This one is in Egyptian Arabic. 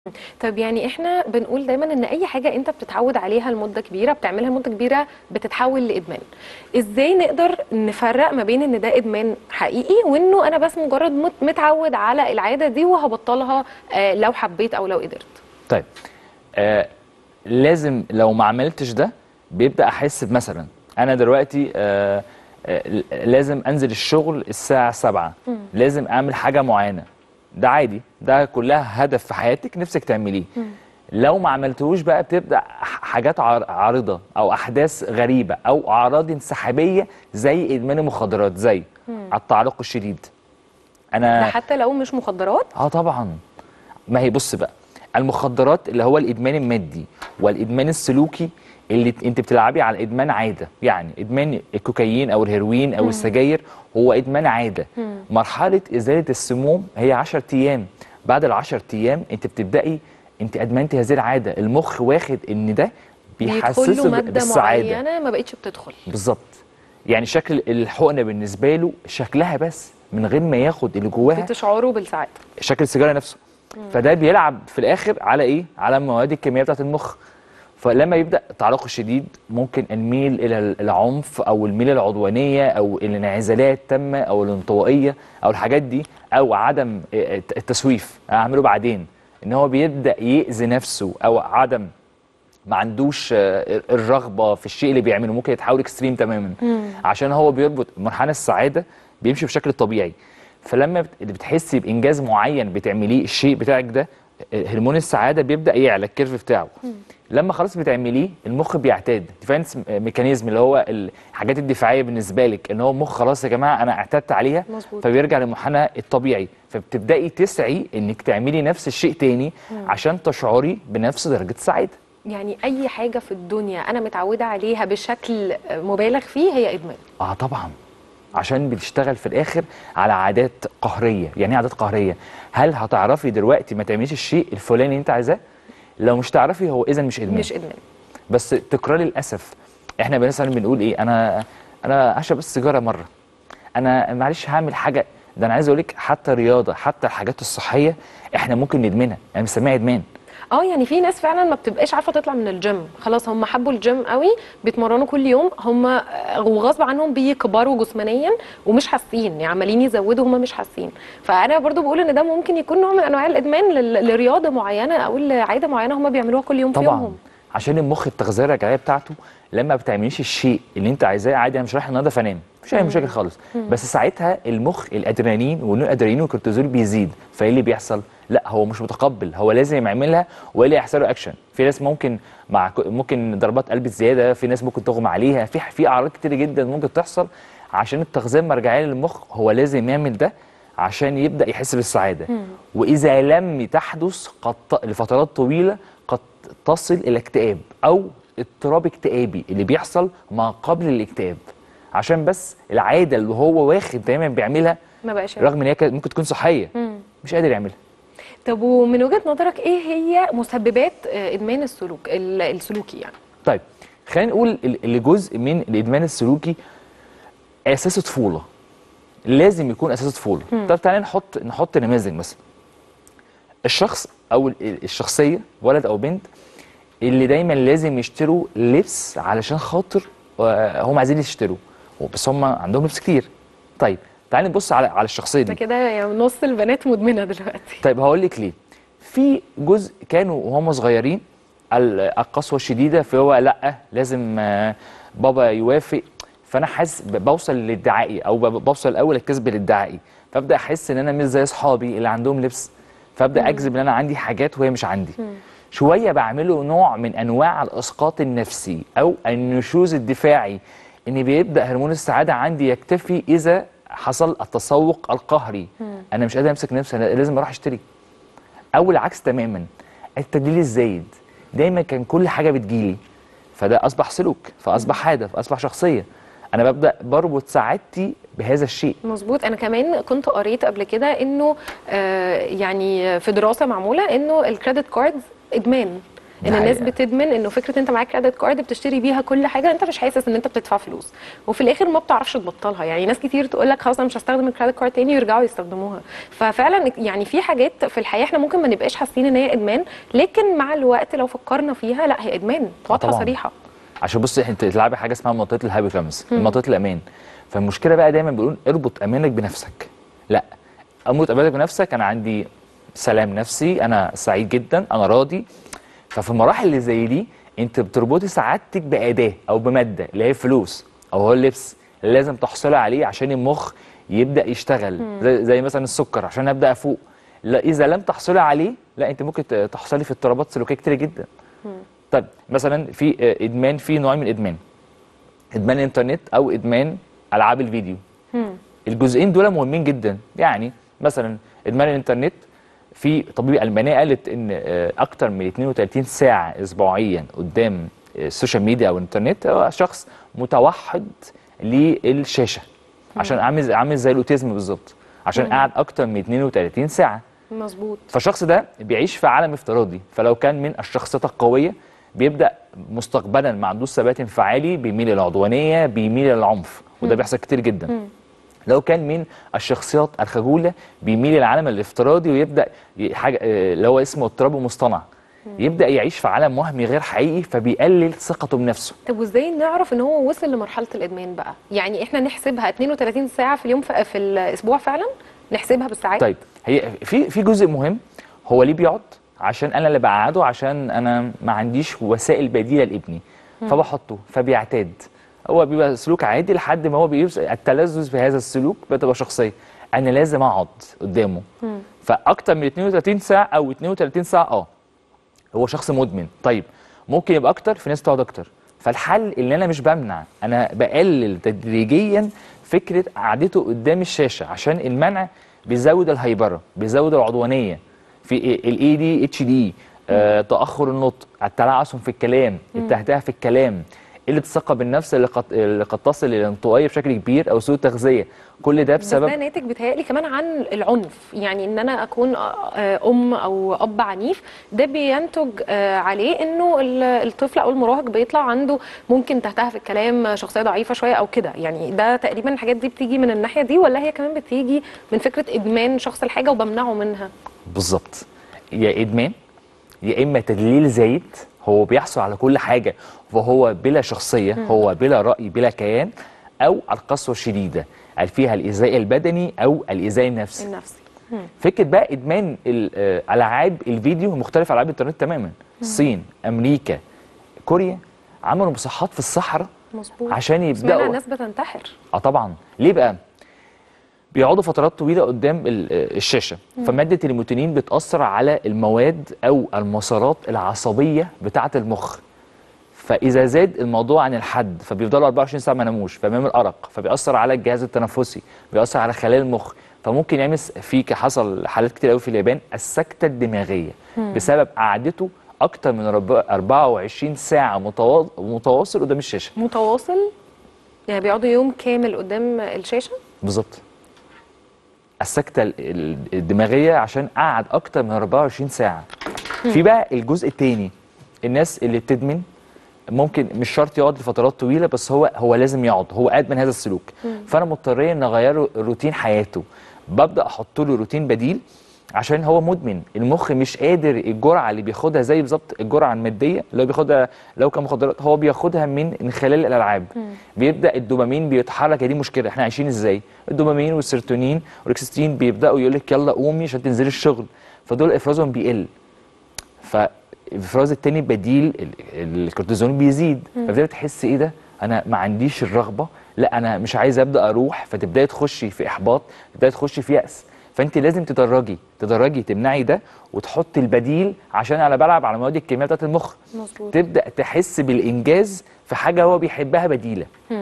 طب يعني احنا بنقول دايما ان اي حاجه انت بتتعود عليها لمده كبيره بتعملها لمده كبيره بتتحول لادمان ازاي نقدر نفرق ما بين ان ده ادمان حقيقي وانه انا بس مجرد مت- متعود على العاده دي وهبطلها آه، لو حبيت او لو قدرت طيب آه لازم لو ما عملتش ده بيبدا احس بمثلا انا دلوقتي آه آه لازم انزل الشغل الساعه 7 لازم اعمل حاجه معينه ده عادي ده كلها هدف في حياتك نفسك تعمليه لو ما عملتهوش بقى بتبدا ح- حاجات عار- عارضه او احداث غريبه او اعراض انسحابيه زي ادمان المخدرات زي التعلق الشديد ده انا حتى لو مش مخدرات اه طبعا ما هي بص بقى المخدرات اللي هو الادمان المادي والادمان السلوكي اللي ت- انت بتلعبي على ادمان عاده يعني ادمان الكوكايين او الهيروين او السجاير هو ادمان عاده مرحله ازاله السموم هي 10 ايام بعد ال 10 ايام انت بتبداي انت ادمنتي هذه العاده المخ واخد ان ده بيدخل له بيحسسه ب- ماده بالسعاده معينه ما بقتش بتدخل بالظبط يعني شكل الحقنه بالنسبه له شكلها بس من غير ما ياخد اللي جواها بتشعروا بالسعاده شكل السيجاره نفسه فده بيلعب في الاخر على ايه على المواد الكيميائيه بتاعه المخ فلما يبدا التعلق الشديد ممكن الميل الى العنف او الميل العدوانيه او الانعزالات التامه او الانطوائيه او الحاجات دي او عدم التسويف اعمله بعدين ان هو بيبدا يأذي نفسه او عدم ما عندوش آه، الرغبه في الشيء اللي بيعمله ممكن يتحول اكستريم تماما عشان هو بيربط منحنى السعاده بيمشي بشكل طبيعي فلما بت- بتحسي بانجاز معين بتعمليه الشيء بتاعك ده آه، هرمون السعاده بيبدا يعلى الكيرف بتاعه لما خلاص بتعمليه المخ بيعتاد ديفنس ميكانيزم اللي هو الحاجات الدفاعيه بالنسبه لك ان هو المخ خلاص يا جماعه انا اعتدت عليها مظبوط. فبيرجع للمنحنى الطبيعي فبتبداي تسعي انك تعملي نفس الشيء تاني عشان تشعري بنفس درجه السعاده يعني اي حاجه في الدنيا انا متعوده عليها بشكل مبالغ فيه هي ادمان اه طبعا عشان بتشتغل في الاخر على عادات قهريه يعني ايه عادات قهريه هل هتعرفي دلوقتي ما تعمليش الشيء الفلاني اللي انت عايزاه لو مش تعرفي هو اذا مش ادمان مش ادمان بس تكرار للاسف احنا مثلا بنقول ايه انا انا هشرب بس سيجاره مره انا معلش هعمل حاجه ده انا عايز اقول لك حتى الرياضه حتى الحاجات الصحيه احنا ممكن ندمنها انا بنسميها ادمان اه يعني في ناس فعلا ما بتبقاش عارفه تطلع من الجيم خلاص هم حبوا الجيم قوي بيتمرنوا كل يوم هم وغصب عنهم بيكبروا جسمانيا ومش حاسين يعني عمالين يزودوا هم مش حاسين فانا برضو بقول ان ده ممكن يكون نوع من انواع الادمان لل- لرياضه معينه او لعاده معينه هم بيعملوها كل يوم في طبعا يومهم عشان المخ التغذيه الرجعيه بتاعته لما ما بتعمليش الشيء اللي انت عايزاه عادي انا مش رايح النهارده فانام مفيش اي مشاكل خالص بس ساعتها المخ الادرينالين والادرينالين والكورتيزول بيزيد فايه اللي بيحصل لا هو مش متقبل هو لازم يعملها والا يحصل له اكشن في ناس ممكن مع ك- ممكن ضربات قلب زياده في ناس ممكن تغمى عليها في في اعراض كتير جدا ممكن تحصل عشان التغذيه المرجعيه للمخ هو لازم يعمل ده عشان يبدا يحس بالسعاده واذا لم تحدث قد ت- لفترات طويله قد تصل الى اكتئاب او اضطراب اكتئابي اللي بيحصل ما قبل الاكتئاب عشان بس العاده اللي هو واخد دايما بيعملها ما بقاش يعمل. رغم ان هي كانت ممكن تكون صحيه مش قادر يعملها طب ومن وجهه نظرك ايه هي مسببات آه، ادمان السلوك ال- السلوكي يعني طيب خلينا نقول ال- اللي جزء من الادمان السلوكي اساس طفوله لازم يكون اساس طفوله طب تعالى نحط نحط نماذج مثلا الشخص او ال- الشخصيه ولد او بنت اللي دايما لازم يشتروا لبس علشان خاطر آه، هم عايزين يشتروا بس هم عندهم لبس كتير طيب تعالى نبص على على الشخصيه ده دي كده يعني نص البنات مدمنه دلوقتي طيب هقول لك ليه في جزء كانوا وهم صغيرين ال- القسوه الشديده فهو لا لازم آه، بابا يوافق فانا حاسس ب- بوصل للادعائي او ب- بوصل الاول الكذب الادعائي فابدا احس ان انا مش زي اصحابي اللي عندهم لبس فابدا اكذب ان انا عندي حاجات وهي مش عندي شويه بعمله نوع من انواع الاسقاط النفسي او النشوز الدفاعي ان بيبدا هرمون السعاده عندي يكتفي اذا حصل التسوق القهري انا مش قادر امسك نفسي انا لازم اروح اشتري او العكس تماما التدليل الزايد دايما كان كل حاجه بتجيلي فده اصبح سلوك فاصبح عاده فاصبح شخصيه انا ببدا بربط سعادتي بهذا الشيء مظبوط انا كمان كنت قريت قبل كده انه آه يعني في دراسه معموله انه الكريدت كاردز ادمان ان ده الناس حقيقة. بتدمن انه فكره انت معاك كريدت كارد بتشتري بيها كل حاجه انت مش حاسس ان انت بتدفع فلوس وفي الاخر ما بتعرفش تبطلها يعني ناس كتير تقول لك خلاص انا مش هستخدم الكريدت كارد تاني ويرجعوا يستخدموها ففعلا يعني في حاجات في الحياه احنا ممكن ما نبقاش حاسين ان هي ادمان لكن مع الوقت لو فكرنا فيها لا هي ادمان واضحه طبعاً. صريحه عشان بص انت تلعبي حاجه اسمها منطقه الهابي كلامس منطقه الامان فالمشكله بقى دايما بيقولون اربط امانك بنفسك لا اربط امانك بنفسك انا عندي سلام نفسي انا سعيد جدا انا راضي ففي المراحل اللي زي دي انت بتربطي سعادتك باداه او بماده اللي هي فلوس او هو اللبس لازم تحصلي عليه عشان المخ يبدا يشتغل زي, زي مثلا السكر عشان ابدا افوق لا اذا لم تحصلي عليه لا انت ممكن ت- تحصلي في اضطرابات سلوكيه كتير جدا طيب مثلا في آه، ادمان في نوع من الادمان ادمان الانترنت او ادمان العاب الفيديو الجزئين دول مهمين جدا يعني مثلا ادمان الانترنت في طبيبه المانيه قالت ان آه، اكتر من 32 ساعه اسبوعيا قدام آه، السوشيال ميديا او الانترنت هو شخص متوحد للشاشه عشان عامل زي- عامل زي الاوتيزم بالظبط عشان قاعد اكتر من 32 ساعه مظبوط فالشخص ده بيعيش في عالم افتراضي فلو كان من الشخصيات القويه بيبدا مستقبلا ما عندوش ثبات انفعالي بيميل للعدوانيه بيميل للعنف وده بيحصل كتير جدا لو كان من الشخصيات الخجوله بيميل للعالم الافتراضي ويبدا ي- حاجه آه، اللي هو اسمه اضطراب مصطنع يبدا يعيش في عالم وهمي غير حقيقي فبيقلل ثقته بنفسه طب وازاي نعرف ان هو وصل لمرحله الادمان بقى يعني احنا نحسبها 32 ساعه في اليوم في, في الاسبوع فعلا نحسبها بالساعات طيب هي في في جزء مهم هو ليه بيقعد عشان انا اللي بقعده عشان انا ما عنديش وسائل بديله لابني فبحطه فبيعتاد هو بيبقى سلوك عادي لحد ما هو بيوصل التلذذ في هذا السلوك بتبقى شخصيه انا لازم اقعد قدامه فاكتر من 32 ساعه او 32 ساعه اه هو شخص مدمن طيب ممكن يبقى اكتر في ناس تقعد اكتر فالحل اللي انا مش بمنع انا بقلل تدريجيا فكره قعدته قدام الشاشه عشان المنع بيزود الهيبره بيزود العدوانيه في الاي دي اتش دي تاخر النطق التلعثم في الكلام التهتهه في الكلام قله الثقه بالنفس اللي قد اللي قد تصل للانطوائيه بشكل كبير او سوء تغذيه كل ده بس بسبب ده ناتج بيتهيألي كمان عن العنف يعني ان انا اكون آه، ام او اب عنيف ده بينتج آه، عليه انه ال- الطفل او المراهق بيطلع عنده ممكن تهتها في الكلام شخصيه ضعيفه شويه او كده يعني ده تقريبا الحاجات دي بتيجي من الناحيه دي ولا هي كمان بتيجي من فكره ادمان شخص الحاجه وبمنعه منها بالظبط يا ادمان يا اما تدليل زايد هو بيحصل على كل حاجه وهو بلا شخصيه هو بلا راي بلا كيان او القسوه الشديده هل فيها الايذاء البدني او الايذاء النفسي النفسي فكره بقى ادمان ال- آه، العاب الفيديو مختلف عن العاب الانترنت تماما الصين امريكا كوريا عملوا مصحات في الصحراء مظبوط عشان سمعنا يبداوا الناس بتنتحر اه طبعا ليه بقى بيقعدوا فترات طويله قدام ال- آه، الشاشه فماده الميلاتونين بتاثر على المواد او المسارات العصبيه بتاعه المخ فاذا زاد الموضوع عن الحد فبيفضلوا 24 ساعه ما ناموش فبيعمل ارق فبيأثر على الجهاز التنفسي بيأثر على خلايا المخ فممكن يعمل س- في ك- حصل حالات كتير قوي في اليابان السكته الدماغيه بسبب قعدته اكتر من رب- 24 ساعه متوا- متواصل قدام الشاشه متواصل يعني بيقعدوا يوم كامل قدام الشاشه بالظبط السكته ال- ال- الدماغيه عشان قعد اكتر من 24 ساعه في بقى الجزء الثاني الناس اللي بتدمن ممكن مش شرط يقعد لفترات طويله بس هو هو لازم يقعد هو ادمن هذا السلوك فانا مضطريه ان اغيره روتين حياته ببدا احط له روتين بديل عشان هو مدمن المخ مش قادر الجرعه اللي بياخدها زي بالظبط الجرعه الماديه اللي هو بياخدها لو كان مخدرات هو بياخدها من من خلال الالعاب بيبدا الدوبامين بيتحرك هي دي مشكله احنا عايشين ازاي الدوبامين والسيروتونين والاكسستين بيبداوا يقول لك يلا قومي عشان تنزلي الشغل فدول افرازهم بيقل فالافراز التاني بديل ال- الكورتيزون بيزيد فبتبدا تحس ايه ده انا ما عنديش الرغبه لا انا مش عايز ابدا اروح فتبداي تخشي في احباط تبداي تخشي في ياس فانت لازم تدرجي تدرجي تمنعي ده وتحطي البديل عشان انا بلعب على مواد الكيمياء بتاعت المخ مظبوط تبدا تحس بالانجاز في حاجه هو بيحبها بديله